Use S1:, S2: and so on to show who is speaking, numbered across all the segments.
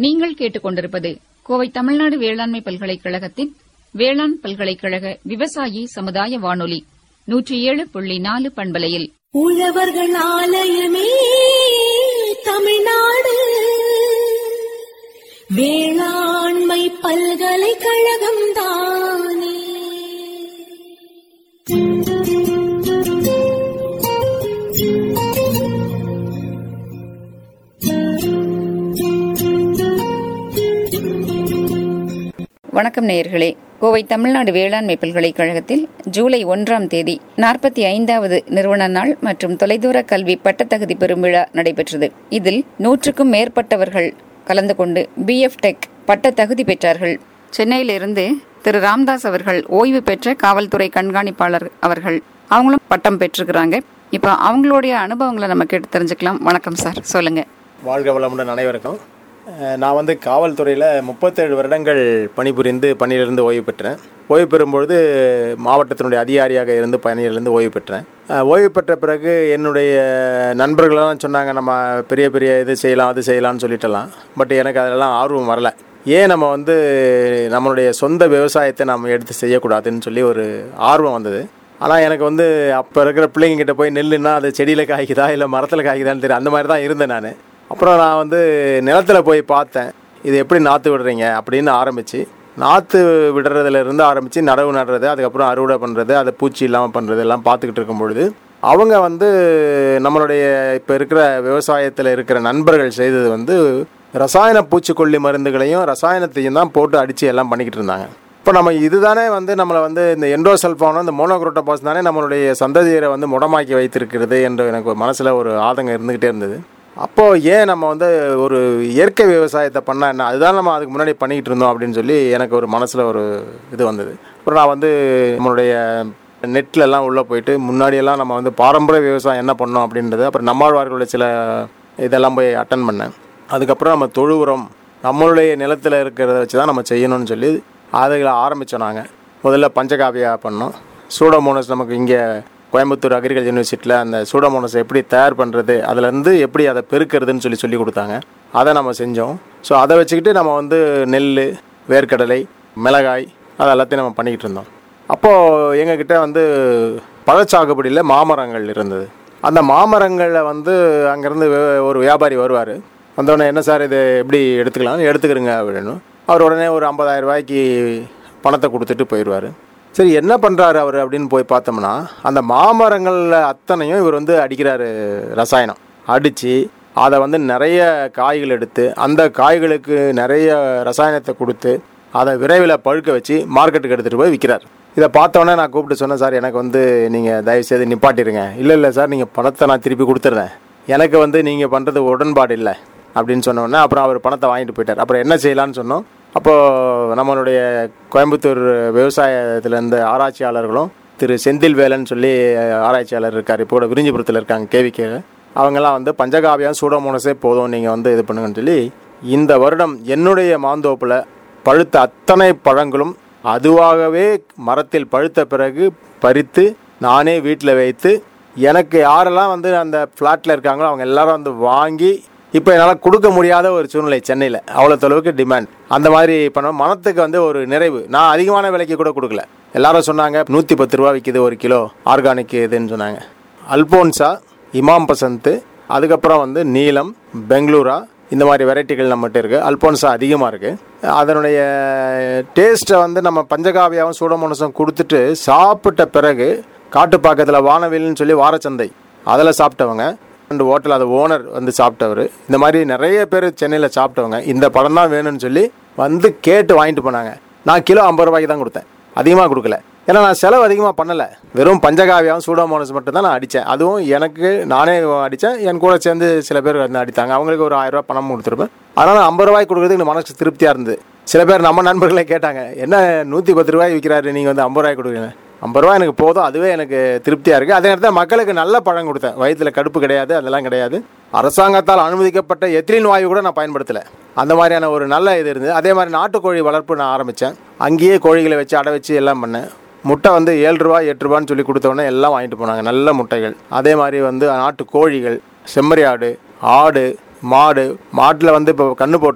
S1: நீங்கள் கேட்டுக்கொண்டிருப்பது கோவை தமிழ்நாடு வேளாண்மை பல்கலைக்கழகத்தின் வேளாண் பல்கலைக்கழக விவசாயி சமுதாய வானொலி நூற்றி ஏழு புள்ளி நாலு பண்பலையில்
S2: உழவர்கள் ஆலயமே தமிழ்நாடு வேளாண்மை பல்கலைக்கழகம் தானே
S1: வணக்கம் நேயர்களே கோவை தமிழ்நாடு வேளாண்மை பல்கலைக்கழகத்தில் ஜூலை ஒன்றாம் தேதி நாற்பத்தி ஐந்தாவது நிறுவன நாள் மற்றும் தொலைதூர கல்வி பட்டத்தகுதி பெறும் விழா நடைபெற்றது இதில் நூற்றுக்கும் மேற்பட்டவர்கள் கலந்து கொண்டு பிஎஃப் டெக் பட்ட தகுதி பெற்றார்கள் சென்னையிலிருந்து திரு ராம்தாஸ் அவர்கள் ஓய்வு பெற்ற காவல்துறை கண்காணிப்பாளர் அவர்கள் அவங்களும் பட்டம் பெற்றிருக்கிறாங்க இப்போ அவங்களுடைய அனுபவங்களை நம்ம கேட்டு தெரிஞ்சுக்கலாம் வணக்கம் சார் சொல்லுங்க
S3: வாழ்க வளமுடன் அனைவருக்கும் அஹ் நான் வந்து காவல்துறையில் முப்பத்தேழு வருடங்கள் பணிபுரிந்து பணியிலிருந்து ஓய்வு பெற்றேன் ஓய்வு பெறும்பொழுது மாவட்டத்தினுடைய அதிகாரியாக இருந்து பணியிலிருந்து ஓய்வு பெற்றேன் அஹ் ஓய்வு பெற்ற பிறகு என்னுடைய நண்பர்களெல்லாம் சொன்னாங்க நம்ம பெரிய பெரிய இது செய்யலாம் அது செய்யலாம்னு சொல்லிட்டலாம் பட் எனக்கு அதெல்லாம் ஆர்வம் வரல ஏன் நம்ம வந்து நம்மளுடைய சொந்த விவசாயத்தை நம்ம எடுத்து செய்யக்கூடாதுன்னு சொல்லி ஒரு ஆர்வம் வந்தது ஆனால் எனக்கு வந்து அப்போ இருக்கிற பிள்ளைங்க கிட்ட போய் நெல்லுன்னா அது செடியில் காய்க்குதா இல்லை மரத்தில் காய்க்குதான்னு தெரியும் அந்த மாதிரி தான் இருந்தேன் நான் அப்புறம் நான் வந்து நிலத்துல போய் பார்த்தேன் இது எப்படி நாற்று விடுறீங்க அப்படின்னு ஆரம்பித்து நாற்று விடுறதுல இருந்து ஆரம்பித்து நடவு நடுறது அதுக்கப்புறம் அறுவடை பண்ணுறது அதை பூச்சி இல்லாமல் பண்ணுறது எல்லாம் பார்த்துக்கிட்டு இருக்கும் பொழுது அவங்க வந்து நம்மளுடைய இப்போ இருக்கிற விவசாயத்தில் இருக்கிற நண்பர்கள் செய்தது வந்து ரசாயன பூச்சிக்கொல்லி மருந்துகளையும் ரசாயனத்தையும் தான் போட்டு அடித்து எல்லாம் பண்ணிக்கிட்டு இருந்தாங்க இப்போ நம்ம இதுதானே வந்து நம்மளை வந்து இந்த எண்டோசல்ஃபானும் இந்த மோனோக்ரோட்டோபாஸ் தானே நம்மளுடைய சந்ததியரை வந்து முடமாக்கி வைத்திருக்கிறது என்ற எனக்கு மனசில் ஒரு ஆதங்கம் இருந்துக்கிட்டே இருந்தது அப்போது ஏன் நம்ம வந்து ஒரு இயற்கை விவசாயத்தை பண்ணால் என்ன அதுதான் நம்ம அதுக்கு முன்னாடி பண்ணிக்கிட்டு இருந்தோம் அப்படின்னு சொல்லி எனக்கு ஒரு மனசில் ஒரு இது வந்தது அப்புறம் நான் வந்து நம்மளுடைய நெட்ல எல்லாம் உள்ளே போயிட்டு முன்னாடியெல்லாம் நம்ம வந்து பாரம்பரிய விவசாயம் என்ன பண்ணோம் அப்படின்றது அப்புறம் நம்மாழ்வார்களுடைய சில இதெல்லாம் போய் அட்டன் பண்ணேன் அதுக்கப்புறம் நம்ம தொழு உரம் நம்மளுடைய நிலத்தில் இருக்கிறத வச்சு தான் நம்ம செய்யணும்னு சொல்லி அதுகளை ஆரம்பித்தோம் நாங்கள் முதல்ல பஞ்சகாவியா பண்ணோம் சூடோமோனஸ் நமக்கு இங்கே கோயம்புத்தூர் அக்ரிகல்ச்சர் யூனிவர்சிட்டியில் அந்த சூடோமோனஸ் எப்படி தயார் பண்ணுறது அதுலேருந்து எப்படி அதை பெருக்கிறதுன்னு சொல்லி சொல்லி கொடுத்தாங்க அதை நம்ம செஞ்சோம் ஸோ அதை வச்சுக்கிட்டு நம்ம வந்து நெல் வேர்க்கடலை மிளகாய் அது எல்லாத்தையும் நம்ம பண்ணிக்கிட்டு இருந்தோம் அப்போது எங்ககிட்ட வந்து பழச்சாகுபடியில் மாமரங்கள் இருந்தது அந்த மாமரங்களில் வந்து அங்கேருந்து ஒரு வியாபாரி வருவார் வந்தோடனே என்ன சார் இது எப்படி எடுத்துக்கலாம் எடுத்துக்கிறங்க அப்படின்னு அவர் உடனே ஒரு 50000 ரூபாய்க்கு பணத்தை கொடுத்துட்டு போயிடுவார் சரி என்ன பண்ணுறாரு அவர் அப்படின்னு போய் பார்த்தோம்னா அந்த மாமரங்களில் அத்தனையும் இவர் வந்து அடிக்கிறாரு ரசாயனம் அடித்து அதை வந்து நிறைய காய்கள் எடுத்து அந்த காய்களுக்கு நிறைய ரசாயனத்தை கொடுத்து அதை விரைவில் பழுக்க வச்சு மார்க்கெட்டுக்கு எடுத்துகிட்டு போய் விற்கிறார் இதை பார்த்தோன்னே நான் கூப்பிட்டு சொன்னேன் சார் எனக்கு வந்து நீங்கள் தயவுசெய்து நிப்பாட்டிடுங்க இல்லை இல்லை சார் நீங்கள் பணத்தை நான் திருப்பி கொடுத்துட்றேன் எனக்கு வந்து நீங்கள் பண்ணுறது உடன்பாடு இல்லை அப்படின்னு சொன்ன உடனே அப்புறம் அவர் பணத்தை வாங்கிட்டு போயிட்டார் அப்புறம் என்ன செய்யலான்னு சொன்னோம் அப்போது நம்மளுடைய கோயம்புத்தூர் விவசாயத்தில் இருந்த ஆராய்ச்சியாளர்களும் திரு செந்தில் வேலன் சொல்லி ஆராய்ச்சியாளர் இருக்கார் இப்போ கூட விரிஞ்சிபுரத்தில் இருக்காங்க கேவிக்கே அவங்கெல்லாம் வந்து பஞ்சகாவியம் சூடோமோனஸே போதும் நீங்கள் வந்து இது பண்ணுங்கன்னு சொல்லி இந்த வருடம் என்னுடைய மாந்தோப்பில் பழுத்த அத்தனை பழங்களும் அதுவாகவே மரத்தில் பழுத்த பிறகு பறித்து நானே வீட்டில் வைத்து எனக்கு யாரெல்லாம் வந்து அந்த ஃப்ளாட்டில் இருக்காங்களோ அவங்க எல்லாரும் வந்து வாங்கி இப்போ என்னால் கொடுக்க முடியாத ஒரு சூழ்நிலை சென்னையில் அவ்வளோ தொலைவுக்கு டிமாண்ட் அந்த மாதிரி பண்ண மனத்துக்கு வந்து ஒரு நிறைவு நான் அதிகமான விலைக்கு கூட கொடுக்கல எல்லாரும் சொன்னாங்க நூற்றி பத்து ரூபா விற்கிது ஒரு கிலோ ஆர்கானிக் இதுன்னு சொன்னாங்க அல்போன்சா இமாம் பசந்த் அதுக்கப்புறம் வந்து நீலம் பெங்களூரா இந்த மாதிரி வெரைட்டிகள் நம்மகிட்ட இருக்குது அல்போன்சா அதிகமாக இருக்குது அதனுடைய டேஸ்ட்டை வந்து நம்ம பஞ்சகாவியாவும் சூடமோனஸும் கொடுத்துட்டு சாப்பிட்ட பிறகு காட்டுப்பாக்கத்தில் வானவில்னு சொல்லி வாரச்சந்தை அதில் சாப்பிட்டவங்க ரெண்டு ஹோட்டல் அது ஓனர் வந்து சாப்பிட்டவர் இந்த மாதிரி நிறைய பேர் சென்னையில் சாப்பிட்டவங்க இந்த படம் தான் வேணும்னு சொல்லி வந்து கேட்டு வாங்கிட்டு போனாங்க நான் கிலோ ஐம்பது ரூபாய்க்கு தான் கொடுத்தேன் அதிகமாக கொடுக்கல ஏன்னா நான் செலவு அதிகமாக பண்ணலை வெறும் பஞ்சகாவியம் சூடோமோனஸ் மட்டும் தான் நான் அடித்தேன் அதுவும் எனக்கு நானே அடித்தேன் என் கூட சேர்ந்து சில பேர் வந்து அடித்தாங்க அவங்களுக்கு ஒரு ஆயிரம் ரூபாய் பணம் கொடுத்துருப்பேன் அதனால் ஐம்பது ரூபாய் கொடுக்குறதுக்கு எனக்கு மனசு திருப்தியாக இருந்தது சில பேர் நம்ம நண்பர்களே கேட்டாங்க என்ன நூற்றி பத்து ரூபாய் விற்கிறாரு நீங்கள் வந்து ஐம்பது ரூபாய் கொடுக்குறீங்க ஐம்பது ரூபா எனக்கு போதும் அதுவே எனக்கு திருப்தியாக இருக்குது அதே நேரத்தில் மக்களுக்கு நல்ல பழம் கொடுத்தேன் வயிற்றில் கடுப்பு கிடையாது அதெல்லாம் கிடையாது அரசாங்கத்தால் அனுமதிக்கப்பட்ட எத்திலின் வாயு கூட நான் பயன்படுத்தலை அந்த மாதிரியான ஒரு நல்ல இது இருந்தது அதே மாதிரி நாட்டுக்கோழி வளர்ப்பு நான் ஆரம்பித்தேன் அங்கேயே கோழிகளை வச்சு அடை வச்சு எல்லாம் பண்ணேன் முட்டை வந்து ஏழு ரூபா எட்டு ரூபான்னு சொல்லி கொடுத்தோன்னே எல்லாம் வாங்கிட்டு போனாங்க நல்ல முட்டைகள் அதே மாதிரி வந்து நாட்டு கோழிகள் செம்மறி ஆடு ஆடு மாடு மாட்டில் வந்து இப்போ கண்ணு போட்டுது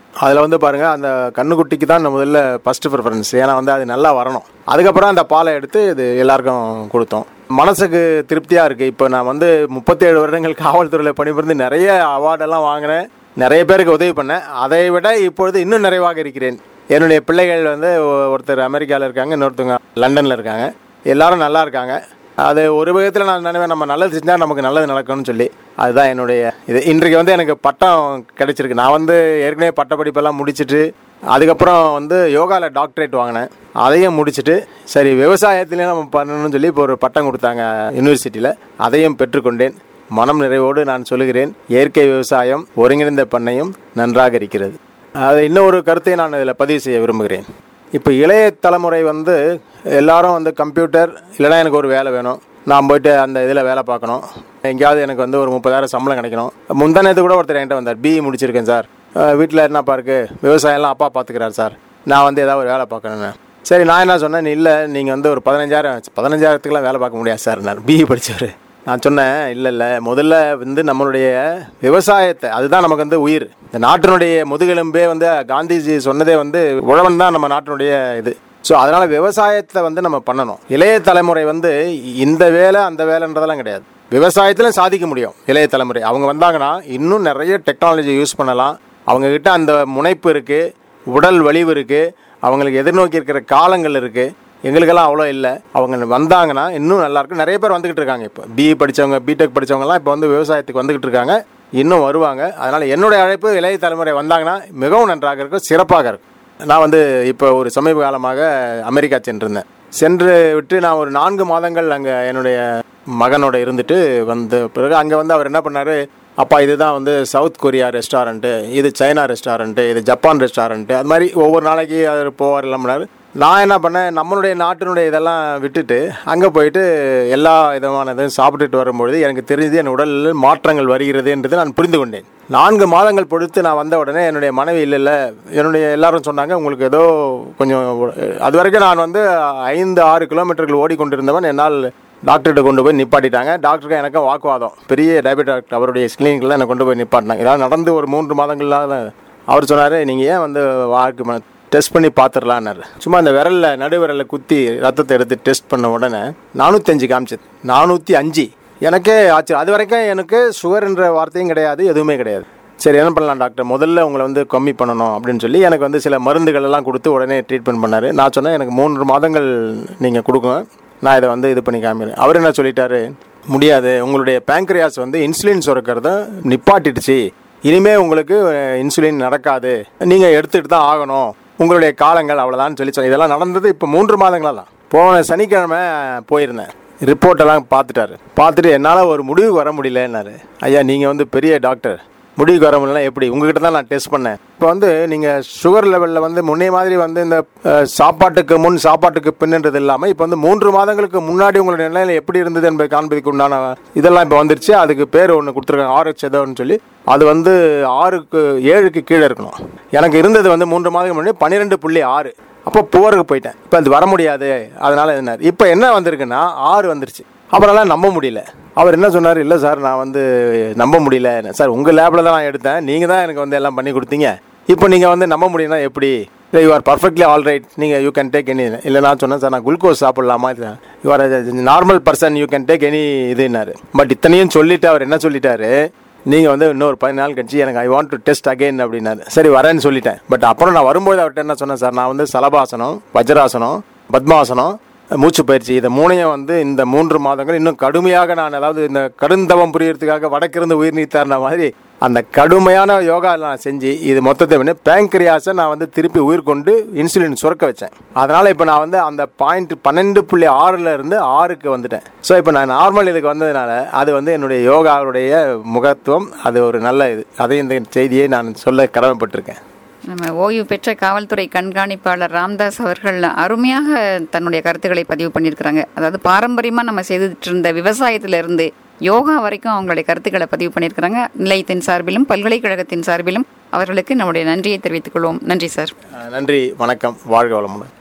S3: அதில் வந்து பாருங்கள் அந்த கண்ணுக்குட்டிக்கு தான் நான் முதல்ல ஃபஸ்ட்டு ப்ரிஃபரன்ஸ் ஏன்னா வந்து அது நல்லா வரணும் அதுக்கப்புறம் அந்த பாலை எடுத்து இது எல்லாருக்கும் கொடுத்தோம் மனசுக்கு திருப்தியாக இருக்குது இப்போ நான் வந்து முப்பத்தேழு வருடங்கள் காவல்துறையில் பணிபுரிந்து நிறைய அவார்டெல்லாம் வாங்கினேன் நிறைய பேருக்கு உதவி பண்ணேன் அதை விட இப்பொழுது இன்னும் நிறைவாக இருக்கிறேன் என்னுடைய பிள்ளைகள் வந்து ஒ- ஒருத்தர் அமெரிக்காவில் இருக்காங்க இன்னொருத்தவங்க லண்டனில் இருக்காங்க எல்லாரும் நல்லா இருக்காங்க அது ஒரு விதத்தில் நான் நினைவேன் நம்ம நல்லது செஞ்சால் நமக்கு நல்லது நடக்கும்னு சொல்லி அதுதான் என்னுடைய இது இன்றைக்கு வந்து எனக்கு பட்டம் கிடைச்சிருக்கு நான் வந்து ஏற்கனவே பட்டப்படிப்பெல்லாம் முடிச்சிட்டு அதுக்கப்புறம் வந்து யோகாவில் டாக்டரேட் வாங்கினேன் அதையும் முடிச்சிட்டு சரி விவசாயத்திலையும் நம்ம பண்ணணும்னு சொல்லி இப்போ ஒரு பட்டம் கொடுத்தாங்க யூனிவர்சிட்டியில் அதையும் பெற்றுக்கொண்டேன் மனம் நிறைவோடு நான் சொல்லுகிறேன் இயற்கை விவசாயம் ஒருங்கிணைந்த பண்ணையும் நன்றாக இருக்கிறது அது இன்னொரு கருத்தை நான் இதில் பதிவு செய்ய விரும்புகிறேன் இப்போ இளைய தலைமுறை வந்து எல்லாரும் வந்து கம்ப்யூட்டர் இல்லைனா எனக்கு ஒரு வேலை வேணும் நான் போயிட்டு அந்த இதில் வேலை பார்க்கணும் எங்கேயாவது எனக்கு வந்து ஒரு முப்பதாயிரம் சம்பளம் கிடைக்கணும் முந்தானத்து கூட ஒருத்தர் என்கிட்ட வந்தார் பிஇ முடிச்சிருக்கேன் சார் வீட்டில் என்னப்பா இருக்கு விவசாயம்லாம் அப்பா பார்த்துக்கிறார் சார் நான் வந்து ஏதாவது ஒரு வேலை பார்க்கணுன்னு சரி நான் என்ன சொன்னேன் நீ இல்லை நீங்கள் வந்து ஒரு பதினஞ்சாயிரம் பதினஞ்சாயிரத்துக்குலாம் வேலை பார்க்க முடியாது சார் நான் பிஇ படித்தவர் நான் சொன்னேன் இல்லை இல்லை முதல்ல வந்து நம்மளுடைய விவசாயத்தை அதுதான் நமக்கு வந்து உயிர் இந்த நாட்டினுடைய முதுகெலும்பே வந்து காந்திஜி சொன்னதே வந்து உழவன் தான் நம்ம நாட்டினுடைய இது ஸோ அதனால விவசாயத்தை வந்து நம்ம பண்ணணும் இளைய தலைமுறை வந்து இந்த வேலை அந்த வேலைன்றதெல்லாம் கிடையாது விவசாயத்தில் சாதிக்க முடியும் இளைய தலைமுறை அவங்க வந்தாங்கன்னா இன்னும் நிறைய டெக்னாலஜி யூஸ் பண்ணலாம் அவங்க கிட்ட அந்த முனைப்பு இருக்கு உடல் வலிவு இருக்கு அவங்களுக்கு எதிர்நோக்கி இருக்கிற காலங்கள் இருக்கு எங்களுக்கெல்லாம் அவ்வளோ இல்லை அவங்க வந்தாங்கன்னா இன்னும் நல்லா இருக்கும் நிறைய பேர் வந்துகிட்டு இருக்காங்க இப்போ பிஇ படித்தவங்க பிடெக் படித்தவங்கலாம் இப்போ வந்து விவசாயத்துக்கு வந்துகிட்டு இருக்காங்க இன்னும் வருவாங்க அதனால என்னுடைய அழைப்பு இளைய தலைமுறை வந்தாங்கன்னா மிகவும் நன்றாக இருக்கும் சிறப்பாக இருக்கும் நான் வந்து இப்போ ஒரு சமீப காலமாக அமெரிக்கா சென்றிருந்தேன் சென்று விட்டு நான் ஒரு நான்கு மாதங்கள் அங்கே என்னுடைய மகனோட இருந்துட்டு வந்த பிறகு அங்கே வந்து அவர் என்ன பண்ணாரு அப்பா இதுதான் வந்து சவுத் கொரியா ரெஸ்டாரண்ட்டு இது சைனா ரெஸ்டாரண்ட்டு இது ஜப்பான் ரெஸ்டாரண்ட்டு அது மாதிரி ஒவ்வொரு நாளைக்கு அவர் போவார் எல்லாம் பண்ணாரு நான் என்ன பண்ணேன் நம்மளுடைய நாட்டினுடைய இதெல்லாம் விட்டுட்டு அங்கே போயிட்டு எல்லா விதமான இதையும் சாப்பிட்டுட்டு வரும்பொழுது எனக்கு தெரிஞ்சது என் உடலில் மாற்றங்கள் வருகிறது என்றதை நான் புரிந்து கொண்டேன் நான்கு மாதங்கள் பொறுத்து நான் வந்த உடனே என்னுடைய மனைவி இல்லை இல்லை என்னுடைய எல்லாரும் சொன்னாங்க உங்களுக்கு ஏதோ கொஞ்சம் அது வரைக்கும் நான் வந்து ஐந்து ஆறு கிலோமீட்டர்கள் ஓடிக்கொண்டிருந்தவன் என்னால் டாக்டர்கிட்ட கொண்டு போய் நிப்பாட்டிட்டாங்க டாக்டருக்கு எனக்கும் வாக்குவாதம் பெரிய டயபெட் டாக்டர் அவருடைய கிளினிக்கில் என்னை கொண்டு போய் நிப்பாட்டினாங்க இதெல்லாம் நடந்து ஒரு மூன்று மாதங்களாக அவர் சொன்னார் நீங்கள் ஏன் வந்து வாக்கு டெஸ்ட் பண்ணி பார்த்துடலான்னாரு சும்மா அந்த விரலில் நடு விரலில் குத்தி ரத்தத்தை எடுத்து டெஸ்ட் பண்ண உடனே நானூற்றஞ்சு காமிச்சது நானூற்றி அஞ்சு எனக்கே ஆச்சு அது வரைக்கும் எனக்கு சுகர் என்ற வார்த்தையும் கிடையாது எதுவுமே கிடையாது சரி என்ன பண்ணலாம் டாக்டர் முதல்ல உங்களை வந்து கம்மி பண்ணணும் அப்படின்னு சொல்லி எனக்கு வந்து சில மருந்துகள் எல்லாம் கொடுத்து உடனே ட்ரீட்மெண்ட் பண்ணார் நான் சொன்னேன் எனக்கு மூன்று மாதங்கள் நீங்கள் கொடுங்க நான் இதை வந்து இது பண்ணி காமிக்கிறேன் அவர் என்ன சொல்லிட்டாரு முடியாது உங்களுடைய பேங்க்ரியாஸ் வந்து இன்சுலின் சுரக்கிறத நிப்பாட்டிடுச்சு இனிமே உங்களுக்கு இன்சுலின் நடக்காது நீங்கள் எடுத்துகிட்டு தான் ஆகணும் உங்களுடைய காலங்கள் அவ்வளோதான் சொல்லி சொன்னேன் இதெல்லாம் நடந்தது இப்போ மூன்று மாதங்களா தான் போன சனிக்கிழமை போயிருந்தேன் ரிப்போர்ட் எல்லாம் பார்த்துட்டாரு பார்த்துட்டு என்னால் ஒரு முடிவுக்கு வர முடியலன்னாரு ஐயா நீங்கள் வந்து பெரிய டாக்டர் முடிவுக்கு வர முடியல எப்படி உங்ககிட்ட தான் நான் டெஸ்ட் பண்ணேன் இப்போ வந்து நீங்கள் சுகர் லெவலில் வந்து முன்னே மாதிரி வந்து இந்த அஹ், சாப்பாட்டுக்கு முன் சாப்பாட்டுக்கு பின்ன்றது இல்லாமல் இப்போ வந்து மூன்று மாதங்களுக்கு முன்னாடி உங்களுடைய நிலையில் எப்படி இருந்தது என்பதை காண்பதுக்கு உண்டான இதெல்லாம் இப்போ வந்துருச்சு அதுக்கு பேர் ஒன்று கொடுத்துருக்காங்க ஆர்ஹெச் ஏதோன்னு சொல்லி அது வந்து ஆறுக்கு ஏழுக்கு கீழே இருக்கணும் எனக்கு இருந்தது வந்து மூன்று மாதத்துக்கு முன்னாடி பன்னிரெண்டு புள்ளி ஆறு அப்போ புவருக்கு போயிட்டேன் இப்போ அது வர முடியாது அதனால என்ன இப்போ என்ன வந்திருக்குன்னா ஆறு வந்துருச்சு அப்புறம்லாம் நம்ப முடியல அவர் என்ன சொன்னார் இல்லை சார் நான் வந்து நம்ப முடியல சார் உங்கள் லேபில் தான் நான் எடுத்தேன் நீங்கள் தான் எனக்கு வந்து எல்லாம் பண்ணி கொடுத்தீங்க இப்போ நீங்கள் வந்து நம்ப முடியும்னா எப்படி இல்லை you are perfectly all right நீங்கள் யூ கேன் டேக் எனி இல்லை நான் சொன்னேன் சார் நான் குளுக்கோஸ் சாப்பிடலாமா you are normal person you can take any இதுன்னாரு பட் இத்தனையும் சொல்லிட்டு அவர் என்ன சொல்லிட்டாரு நீங்கள் வந்து இன்னொரு பதினாலு நாள் கழிச்சு எனக்கு I want to test again அப்படின்னாரு சரி வரேன்னு சொல்லிட்டேன் பட் அப்புறம் நான் வரும்போது அவர்கிட்ட என்ன சொன்னேன் சார் நான் வந்து சலபாசனம் வஜ்ராசனம் பத்மாசனம் மூச்சு பயிற்சி இதை மூணையும் வந்து இந்த மூன்று மாதங்கள் இன்னும் கடுமையாக நான் அதாவது இந்த கடுந்தவம் புரியறதுக்காக வடக்கிருந்து உயிர் நீத்தார்ன மாதிரி அந்த கடுமையான யோகா நான் செஞ்சு இது மொத்தத்தை வந்து பேங்க்ரியாஸை நான் வந்து திருப்பி உயிர் கொண்டு இன்சுலின் சுரக்க வச்சேன் அதனால இப்போ நான் வந்து அந்த பாயிண்ட் பன்னெண்டு புள்ளி ஆறுல இருந்து ஆறுக்கு வந்துட்டேன் ஸோ இப்போ நான் நார்மல் இதுக்கு வந்ததுனால அது வந்து என்னுடைய யோகாவுடைய முகத்துவம் அது ஒரு நல்ல இது அதை இந்த செய்தியை நான் சொல்ல கடமைப்பட்டிருக்கேன்
S1: நம்ம ஓய்வு பெற்ற காவல்துறை கண்காணிப்பாளர் ராம்தாஸ் அவர்கள் அருமையாக தன்னுடைய கருத்துக்களை பதிவு பண்ணியிருக்கிறாங்க அதாவது பாரம்பரியமா நம்ம செய்துட்டு இருந்த விவசாயத்துல இருந்து யோகா வரைக்கும் அவங்களுடைய கருத்துக்களை பதிவு பண்ணியிருக்கிறாங்க நிலையத்தின் சார்பிலும் பல்கலைக்கழகத்தின் சார்பிலும் அவர்களுக்கு நம்முடைய நன்றியை தெரிவித்துக் கொள்வோம் நன்றி சார்
S3: அஹ் நன்றி வணக்கம் வாழ்க வளமுடன்